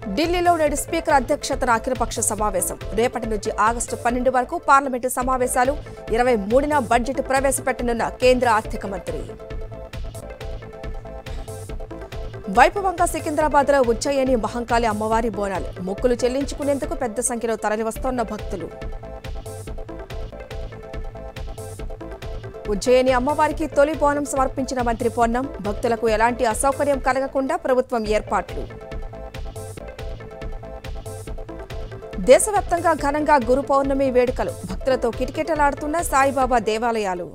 ఢిల్లీలో నేడు స్పీకర్ అధ్యక్షతన అఖిలపక్ష సమావేశం రేపటి నుంచి ఆగస్టు పన్నెండు వరకు పార్లమెంటు సమావేశాలు ఇరవై మూడున బడ్జెట్ ప్రవేశపెట్టనున్న కేంద్ర ఆర్థిక మంత్రి వైభవంగా సికింద్రాబాద్ లో ఉజ్జయిని మహంకాళి అమ్మవారి బోనాలు మొక్కులు చెల్లించుకునేందుకు పెద్ద సంఖ్యలో తరలివస్తోన్న భక్తులు ఉజ్జయిని అమ్మవారికి తొలి బోనం సమర్పించిన మంత్రి పొన్నం భక్తులకు ఎలాంటి అసౌకర్యం కలగకుండా ప్రభుత్వం ఏర్పాట్లు దేశవ్యాప్తంగా ఘనంగా గురు పౌర్ణమి వేడుకలు భక్తులతో కిటకిటలాడుతున్న సాయిబాబా దేవాలయాలు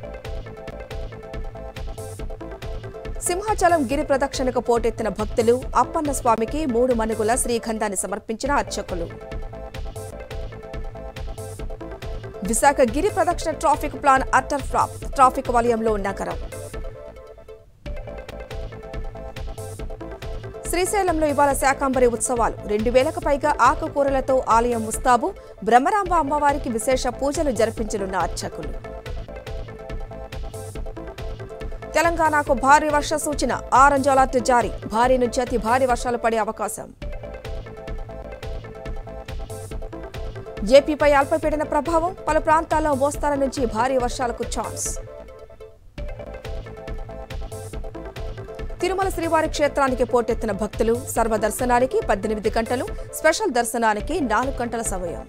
సింహాచలం గిరి ప్రదక్షిణకు పోటెత్తిన భక్తులు అప్పన్న స్వామికి మూడు మనుగుల శ్రీగంధాన్ని సమర్పించిన అర్చకులు విశాఖ గిరి ప్రదక్షిణ traffic plan utter flop traffic వలయంలో నగరం శ్రీశైలంలో ఇవాళ శాకాంబరి ఉత్సవాలు రెండు వేలకు పైగా ఆకుకూరలతో ఆలయం ముస్తాబు బ్రహ్మరాంబ అమ్మవారికి విశేష పూజలు జరిపించనున్న అర్చకులు తెలంగాణకు భారీ వర్ష సూచన ఆరెంజ్ అలర్ట్ జారీ భారీ నుంచి అతి భారీ వర్షాలు పడే అవకాశం ఏపీపై అల్పపీడన ప్రభావం పలు ప్రాంతాల్లో మోస్తార నుంచి భారీ వర్షాలకు ఛాన్స్ తిరుమల శ్రీవారి క్షేత్రానికి పోటెత్తిన భక్తులు సర్వదర్శనానికి పద్దెనిమిది గంటలు స్పెషల్ దర్శనానికి నాలుగు గంటల సమయం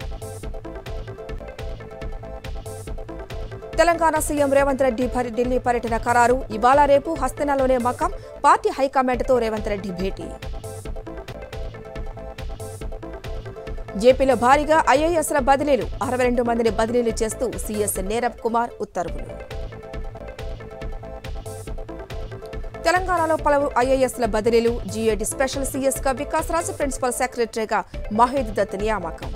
తెలంగాణ సీఎం రేవంత్ రెడ్డి పరి- ఢిల్లీ పర్యటన ఖరారు ఇవాళ రేపు హస్తనాలోనే మకం పార్టీ హైకమాండ్తో రేవంత్ రెడ్డి భేటీ ఏపీలో భారీగా ఐఏఎస్ల బదిలీలు అరవై రెండు మందిని బదిలీలు చేస్తూ సీఎస్ నీరబ్ కుమార్ ఉత్తర్వులు తెలంగాణలో పలువురు ఐఏఎస్ల బదిలీలు జీఏడీ స్పెషల్ సీఎస్ గా వికాస్ రాజు ప్రిన్సిపల్ సెక్రటరీగా మహేద్ దత్ నియామకం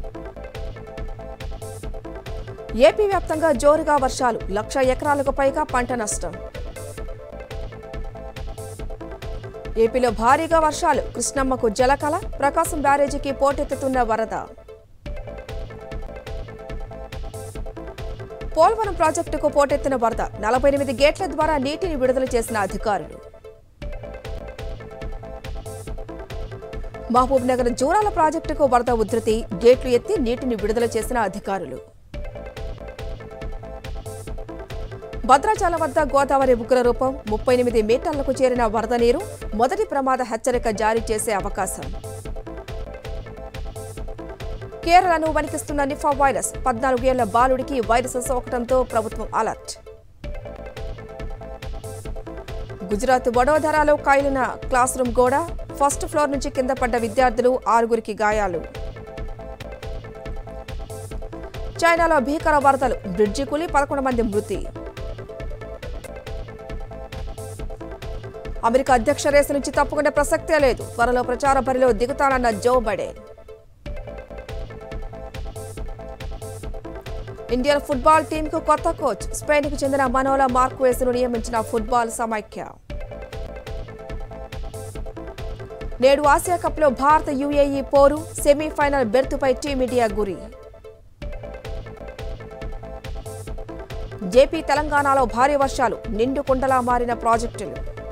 ఏపీ వ్యాప్తంగా జోరుగా వర్షాలు లక్ష ఎకరాలకు పైగా పంట నష్టం ఏపీలో భారీగా వర్షాలు కృష్ణమ్మకు జలకళ ప్రకాశం బ్యారేజీకి పోటెత్తుతున్న వరద పోలవరం ప్రాజెక్టుకు పోటెత్తిన వరద నలభై ఎనిమిది గేట్ల ద్వారా నీటిని విడుదల చేసిన అధికారులు మహబూబ్ నగర్ జూరాల ప్రాజెక్టుకు వరద ఉధృతి గేట్లు ఎత్తి నీటిని విడుదల చేసిన అధికారులు భద్రాచలం వద్ద గోదావరి ఉగ్ర రూపం ముప్పై ఎనిమిది మీటర్లకు చేరిన వరద నీరు మొదటి ప్రమాద హెచ్చరిక జారీ చేసే అవకాశం కేరళను వణికిస్తున్న నిఫా వైరస్ పద్నాలుగేళ్ల బాలుడికి వైరస్ సోకడంతో ప్రభుత్వం అలర్ట్ గుజరాత్ వడోదరాలో కాయలిన క్లాస్ రూమ్ గోడ ఫస్ట్ ఫ్లోర్ నుంచి కింద పడ్డ విద్యార్థులు ఆరుగురికి గాయాలు చైనాలో భీకర వరదలు బ్రిడ్జి కూలి పదకొండు మంది మృతి అమెరికా అధ్యక్ష రేసు నుంచి తప్పుకునే ప్రసక్తే లేదు త్వరలో ప్రచార బరిలో దిగుతానన్న జో బైడెన్ ఇండియన్ ఫుట్బాల్ టీంకు కొత్త కోచ్ స్పెయిన్కు చెందిన మనోలా మార్క్వేస్ను నియమించిన ఫుట్బాల్ సమైక్య నేడు ఆసియా కప్లో భారత్ యుఏఈ పోరు సెమీఫైనల్ బెర్తుపై టీమిండియా గురి జేపీ తెలంగాణలో భారీ వర్షాలు నిండు కుండలా మారిన ప్రాజెక్టులు